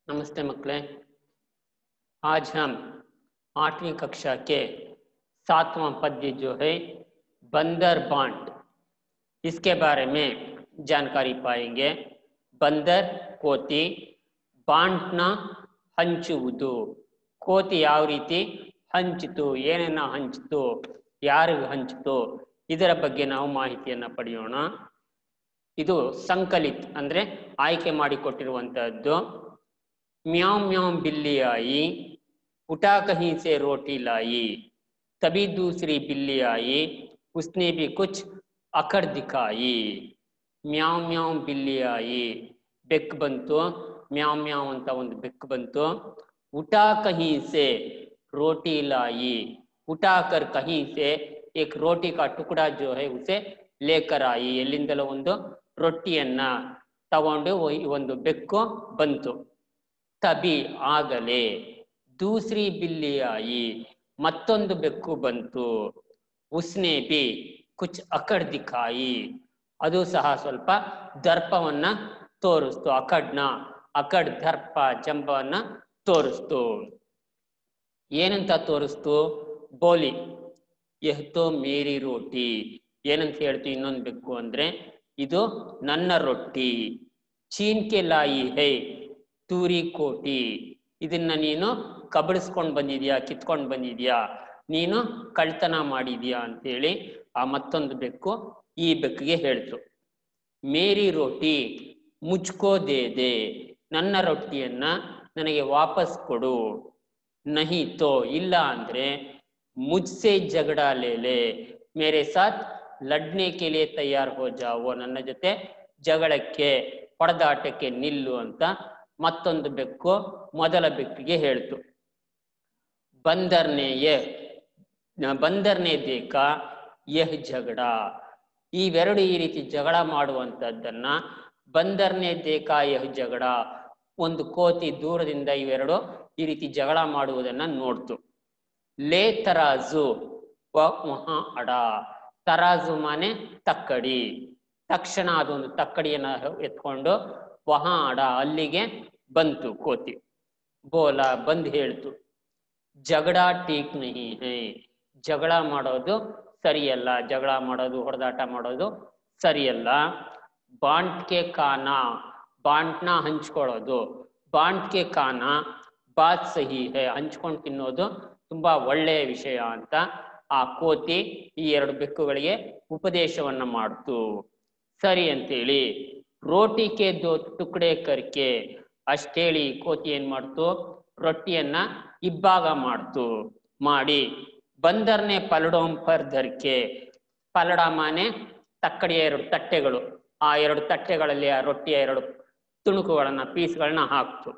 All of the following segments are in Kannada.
नमस्ते मकले आज हम आठवीं कक्षा के सातवां पद्य जो है बंदर बांट इसके बारे में जानकारी पाएंगे ಬಂದರ್ ಕೋತಿ ಬಾಂಟ್ನ ಹಂಚುವುದು ಕೋತಿ ಯಾವ ರೀತಿ ಹಂಚಿತು ಏನನ್ನ ಹಂಚಿತು ಯಾರಿಗೆ ಹಂಚಿತು ಇದರ ಬಗ್ಗೆ ನಾವು ಮಾಹಿತಿಯನ್ನ ಪಡೆಯೋಣ ಇದು ಸಂಕಲಿತ್ ಅಂದ್ರೆ ಆಯ್ಕೆ ಮಾಡಿಕೊಟ್ಟಿರುವಂತಹದ್ದು ಮ್ಯಾವ್ ಮ್ಯಾವ್ बिल्ली आई उठा कहीं से रोटी लाई तभी दूसरी बिल्ली आई उसने भी कुछ अकड़ दिखाई ಮ್ಯಾವ್ ಮ್ಯಾವ್ ಬಿಲ್ಲಿ ಆಯಿ ಬೆಕ್ಕು ಬಂತು ಮ್ಯಾವ್ ಮ್ಯಾವ್ ಅಂತ ಒಂದು ಬೆಕ್ಕು ಬಂತು ಉಟಾ ಕಹಿ ಸೆ ರೋಟಿ ಲಾಯಿ ಉಟಾ ಕರ್ ಕಹಿ ಸೆ ಏಕ್ ರೋಟಿ ಕಾ ಟುಕಡಾ ಜೋ ಹೈ ಉಸೆ ಲೇಕರ್ ಆಯಿ ಎಲ್ಲಿಂದಲೋ ಒಂದು ರೊಟ್ಟಿಯನ್ನ ತಗೊಂಡು ಈ ಒಂದು ಬೆಕ್ಕು ಬಂತು ತಬಿ ಆಗಲೇ ದೂಸರಿ ಬಿಲ್ಲಿ ಆಯಿ ಮತ್ತೊಂದು ಬೆಕ್ಕು ಬಂತು ಉಸ್ನೆ ಬಿ ಕುಚ್ ಅಕಡ್ ದಿಖಾಯಿ ಅದು ಸಹ ಸ್ವಲ್ಪ ದರ್ಪವನ್ನ ತೋರಿಸ್ತು ಅಕಡ್ನ ಅಕಡ್ ದರ್ಪ ಜಂಬವನ್ನ ತೋರಿಸ್ತು ಏನಂತ ತೋರಿಸ್ತು ಬೋಲಿ ಎಹ್ತೋ ಮೇರಿ ರೋಟಿ ಏನಂತ ಹೇಳ್ತು ಇನ್ನೊಂದು ಬೆಕ್ಕು ಅಂದ್ರೆ ಇದು ನನ್ನ ರೊಟ್ಟಿ ಚೀನ್ಕೆ ಲಾಯಿ ಹೈ ತೂರಿ ಕೋಟಿ ಇದನ್ನ ನೀನು ಕಬಡಿಸ್ಕೊಂಡು ಬಂದಿದ್ಯಾ ಕಿತ್ಕೊಂಡು ಬಂದಿದ್ಯಾ ನೀನು ಕಳ್ತನ ಮಾಡಿದ್ಯಾ ಅಂತೇಳಿ ಆ ಮತ್ತೊಂದು ಬೆಕ್ಕು ಈ ಬೆಕ್ಕಿಗೆ ಹೇಳ್ತು ಮೇರಿ ರೋಟಿ ಮುಚ್ಕೋ ದೇ ದೇ ನನ್ನ ರೊಟ್ಟಿಯನ್ನ ನನಗೆ ವಾಪಸ್ ಕೊಡು ನಹಿ ತೋ ಇಲ್ಲ ಅಂದ್ರೆ ಮುಜ್ಸೆ ಜಗಡ ಲೇಲೆ ಮೇರೆ ಸಾಥ್ ಲಡ್ನೆ ಕೆಲಿಯೇ ತಯಾರ್ ಹೋ ಜಾವೋ ನನ್ನ ಜೊತೆ ಜಗಳಕ್ಕೆ ಹೊಡೆದಾಟಕ್ಕೆ ನಿಲ್ಲು ಅಂತ ಮತ್ತೊಂದು ಬೆಕ್ಕು ಮೊದಲ ಬೆಕ್ಕಿಗೆ ಹೇಳ್ತು ಬಂದರ್ನೆ ಯಹ್ ಬಂದರ್ನೆ ದೇಕ ಯಹ್ ಜಗಡ ಇವೆರಡು ಈ ರೀತಿ ಜಗಳ ಮಾಡುವಂತದ್ದನ್ನ ಬಂದರ್ನೆ ದೇಕ ಯಹ್ ಜಗಡ ಒಂದು ಕೋತಿ ದೂರದಿಂದ ಇವೆರಡು ಈ ರೀತಿ ಜಗಳ ಮಾಡುವುದನ್ನ ನೋಡ್ತು ಲೇ ತರಾಜು ವ ಮಹಾ ಅಡ ತರಾಜು ಮಾನೆ ತಕ್ಕಡಿ ತಕ್ಷಣ ಅದೊಂದು ತಕ್ಕಡಿಯನ್ನ ಎತ್ಕೊಂಡು ವಹಾ ಅಡ ಅಲ್ಲಿಗೆ ಬಂತು ಕೋತಿ ಬೋಲ ಬಂದ್ ಹೇಳ್ತು ಜಗಳ ಟೀಕ್ ನಹಿ ಹೈ ಜಗಳ ಮಾಡೋದು ಸರಿಯಲ್ಲ ಜಗಳ ಮಾಡೋದು ಹೊಡೆದಾಟ ಮಾಡೋದು ಸರಿಯಲ್ಲ ಬಾಂಟ್ಗೆ ಕಾನ ಬಾಂಟ್ನ ಹಂಚ್ಕೊಳ್ಳೋದು ಬಾಂಟ್ಗೆ ಕಾನ ಬಾತ್ ಸಹಿ ಹೇ ಹಂಚ್ಕೊಂಡು ತಿನ್ನೋದು ತುಂಬಾ ಒಳ್ಳೆಯ ವಿಷಯ ಅಂತ ಆ ಕೋತಿ ಈ ಎರಡು ಬೆಕ್ಕುಗಳಿಗೆ ಉಪದೇಶವನ್ನ ಮಾಡ್ತು ಸರಿ ಅಂತೇಳಿ ರೋಟಿಗೆ ದೋ ಟುಕಡೆ ಕರ್ಕೆ ಅಷ್ಟೇಳಿ ಕೋತಿ ಏನ್ ಮಾಡ್ತು ರೊಟ್ಟಿಯನ್ನ ಇಬ್ಬಾಗ ಮಾಡ್ತು ಮಾಡಿ ಬಂದರ್ನೆ ಪಲಡೋಂ ಪರ್ ಧರ್ಕೆ ಪಲಡ ಮಾನೆ ತಕ್ಕಡಿಯ ಎರಡು ತಟ್ಟೆಗಳು ಆ ಎರಡು ತಟ್ಟೆಗಳಲ್ಲಿ ಆ ರೊಟ್ಟಿಯ ಎರಡು ತುಣುಕುಗಳನ್ನ ಪೀಸ್ಗಳನ್ನ ಹಾಕ್ತು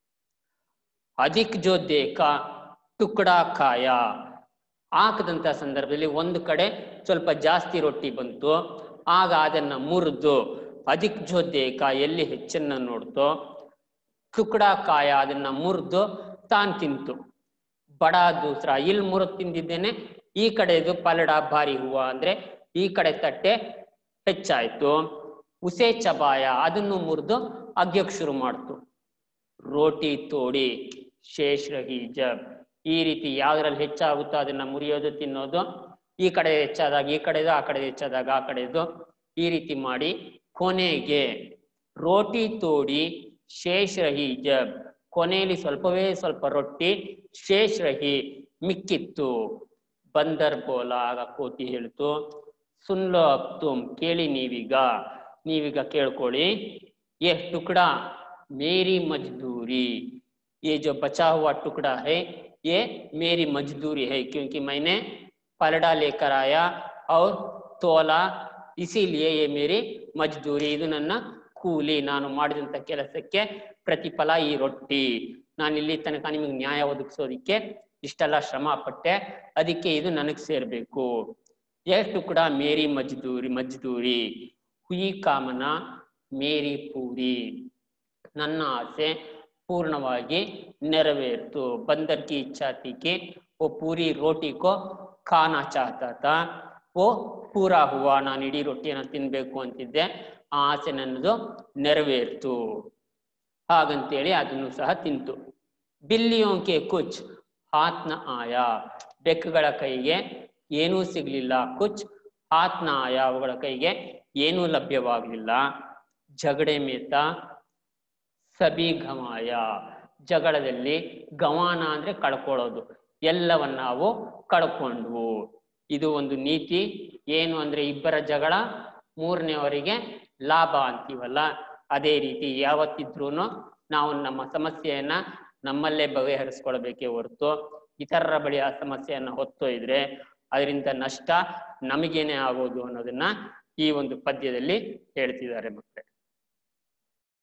ಅಧಿಕ್ ಜೋ ದೇಕ ಟುಕಡ ಕಾಯ ಹಾಕದಂತ ಸಂದರ್ಭದಲ್ಲಿ ಒಂದು ಕಡೆ ಸ್ವಲ್ಪ ಜಾಸ್ತಿ ರೊಟ್ಟಿ ಬಂತು ಆಗ ಅದನ್ನ ಮುರಿದು ಅಧಿಕ್ ಜೋ ದೇಕ ಎಲ್ಲಿ ಹೆಚ್ಚನ್ನ ನೋಡ್ತೋ ಟುಕಡ ಕಾಯ ಅದನ್ನ ಮುರಿದು ತಾನ್ ತಿಂತು ಬಡ ದೂಸ್ರ ಇಲ್ಲಿ ಮುರಿದು ತಿಂದಿದ್ದೇನೆ ಈ ಕಡೆದು ಪಲಡ ಭಾರಿ ಹೂವ ಅಂದ್ರೆ ಈ ಕಡೆ ತಟ್ಟೆ ಹೆಚ್ಚಾಯ್ತು ಉಸೆ ಚಬಾಯ ಅದನ್ನು ಮುರಿದು ಅಗ್ಯಕ್ ಶುರು ಮಾಡ್ತು ರೋಟಿ ತೋಡಿ ಶೇಷ್ ರಹಿ ಜಬ್ ಈ ರೀತಿ ಯಾವ್ದ್ರಲ್ಲಿ ಹೆಚ್ಚಾಗುತ್ತೋ ಅದನ್ನ ಮುರಿಯೋದು ತಿನ್ನೋದು ಈ ಕಡೆ ಹೆಚ್ಚಾದಾಗ ಈ ಕಡೆದು ಆ ಕಡೆ ಹೆಚ್ಚಾದಾಗ ಆ ಕಡೆದು ಈ ರೀತಿ ಮಾಡಿ ಕೊನೆಗೆ ರೋಟಿ ತೋಡಿ ಶೇಷ್ ರಹಿ ಜಬ್ ಕೊನೆಯಲ್ಲಿ ಸ್ವಲ್ಪವೇ ಸ್ವಲ್ಪ ರೊಟ್ಟಿ ಶೇಷ್ ರಹಿ ಮಿಕ್ಕಿತ್ತು ಬಂದರ್ ಬೋಲ ಆಗ ಕೋತಿ ಹೇಳ್ತು ಸುನ್ಲೋ ಅಬ್ ತುಮ್ ಕೇಳಿ ನೀವೀಗ ನೀವೀಗ ಕೇಳ್ಕೊಳ್ಳಿ ये टुकड़ा मेरी मजदूरी ये जो बचा हुआ टुकड़ा है ये मेरी मजदूरी है क्योंकि मैंने पलड़ा लेकर आया और तोला इसीलिए ये मेरी ಮಜ್ದೂರಿ ಇದು ನನ್ನ ಕೂಲಿ ನಾನು ಮಾಡಿದಂತ ಕೆಲಸಕ್ಕೆ ಪ್ರತಿಫಲ ಈ ರೊಟ್ಟಿ ನಾನು ಇಲ್ಲಿ ತನಕ ನಿಮಗೆ ನ್ಯಾಯ ಒದಗಿಸೋದಿಕ್ಕೆ ಇಷ್ಟೆಲ್ಲ ಶ್ರಮ ಪಟ್ಟೆ ಅದಕ್ಕೆ ಇದು ನನಗೆ ಸೇರ್ಬೇಕು ಯೇ ಟುಕಡ ಮೇರಿ ಮಜ್ದೂರಿ ಮಜ್ದೂರಿ ಹುಯಿ ಕಾಮನ ಮೇರಿ ಪೂರಿ ನನ್ನ ಆಸೆ ಪೂರ್ಣವಾಗಿ ನೆರವೇರ್ತು ಬಂದರ್ ಕಿ ಇಚ್ಛಾ ಥी कि वो पूरी रोटी को खाना चाहता था वो ಪೂರಾ ಹೂವ ನಾನು ಇಡೀ ರೊಟ್ಟಿಯನ್ನ ತಿನ್ಬೇಕು ಅಂತಿದ್ದೆ ಆ ಆಸೆ ನನ್ನದು ನೆರವೇರ್ತು ಹಾಗಂತೇಳಿ ಅದನ್ನು ಸಹ ತಿಂತು ಬಿಲ್ಲಿಯೋಂಕೆ ಕುಚ್ ಹಾತ್ನ ಆಯ ಬೆಕ್ಕುಗಳ ಕೈಗೆ ಏನೂ ಸಿಗ್ಲಿಲ್ಲ ಕುಚ್ ಹಾತ್ನ ಆಯ ಅವುಗಳ ಕೈಗೆ ಏನೂ ಲಭ್ಯವಾಗಲಿಲ್ಲ ಜಗಡೆ ಮೇತ ಸಬಿ ಗಮಾಯ ಜಗಳದಲ್ಲಿ ಗಮಾನ ಅಂದ್ರೆ ಕಳ್ಕೊಳ್ಳೋದು ಎಲ್ಲವನ್ನ ನಾವು ಕಳ್ಕೊಂಡ್ವು ಇದು ಒಂದು ನೀತಿ ಏನು ಅಂದ್ರೆ ಇಬ್ಬರ ಜಗಳ ಮೂರನೇವರಿಗೆ ಲಾಭ ಅಂತೀವಲ್ಲ ಅದೇ ರೀತಿ ಯಾವತ್ತಿದ್ರೂ ನಾವು ನಮ್ಮ ಸಮಸ್ಯೆಯನ್ನ ನಮ್ಮಲ್ಲೇ ಬಗೆಹರಿಸ್ಕೊಳ್ಬೇಕೇ ಹೊರತು ಇತರರ ಬಳಿ ಆ ಸಮಸ್ಯೆಯನ್ನ ಹೊತ್ತೊಯ್ದ್ರೆ ಅದರಿಂದ ನಷ್ಟ ನಮಗೇನೆ ಆಗೋದು ಅನ್ನೋದನ್ನ ಈ ಒಂದು ಪದ್ಯದಲ್ಲಿ ಹೇಳ್ತಿದ್ದಾರೆ ಮಕ್ಕಳೇ